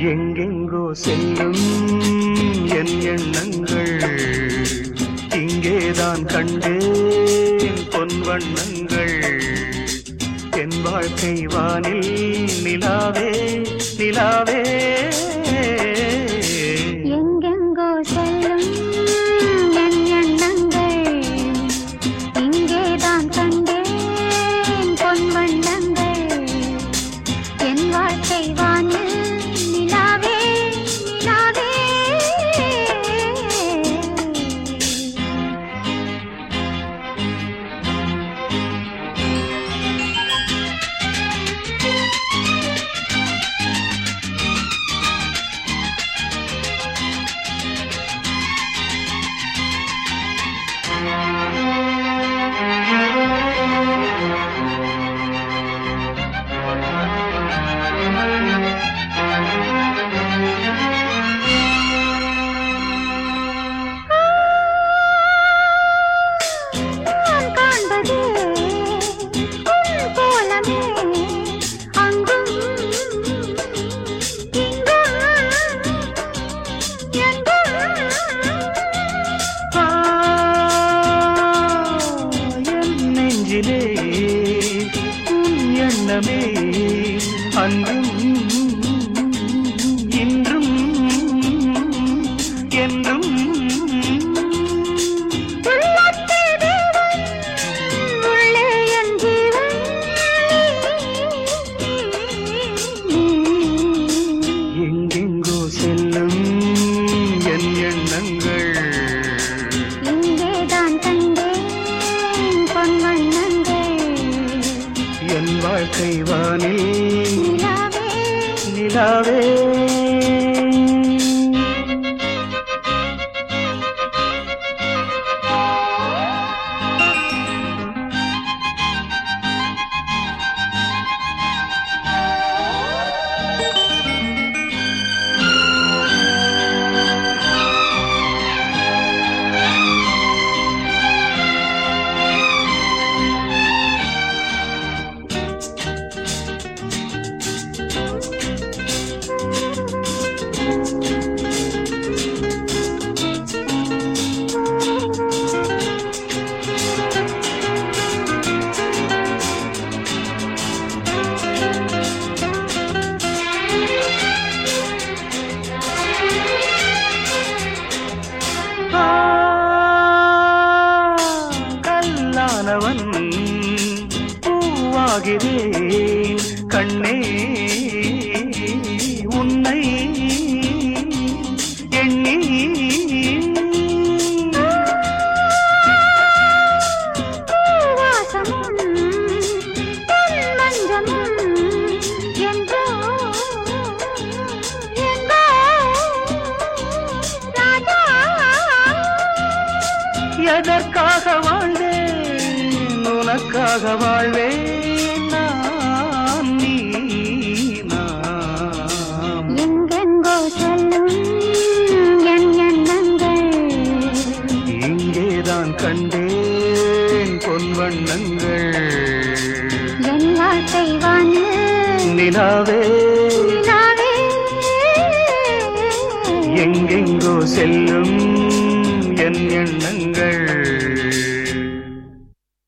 எங்கெங்கோ செல்லும் என் எண்ணங்கள் இங்கேதான் கண்டேன் பொன் வண்ணங்கள் என் வாழ்க்கை வானில் நிலாவே நிலாவே எங்கெங்கோ செல்லும் என் எண்ணங்கள் இங்கேதான் கண்டேன் பொன் வண்ணங்கள் என் வாழ்க்கை வானில் நிலாவே நிலாவே நான் காண்பது உன் கோலமே அங்கும் இங்கும் எங்கும் ஆ, என் நெஞ்சிலே உன் எண்ணமே அன்றும் இன்றும் என்றும் உள்ளத்தில் தேவன் உள்ளே என் ஜீவன் எங்கெங்கோ செல்லும் என் எண்ணங்கள் இங்கேதான் கண்டேன் பொன் வண்ணங்கள் என் வாழ்க்கை வானில் நிலாவே நிலாவே ஆ, கல்லானவன் பூவாகிறேன் கண்ணே உன்னை எண்ணி பூவாசமும் பொன் மஞ்சமும் என்றோ எங்கோ ராஜா எதற்காக வாழ்ந்தேன் உனக்காக வாழ்வேன் நான் நீ நாம் எங்கெங்கோ செல்லும் என் எண்ணங்கள் இங்கேதான் கண்டேன் பொன் வண்ணங்கள் என் வாழ்க்கை வானில் நிலாவே நிலாவே எங்கெங்கோ செல்லும் என் எண்ணங்கள்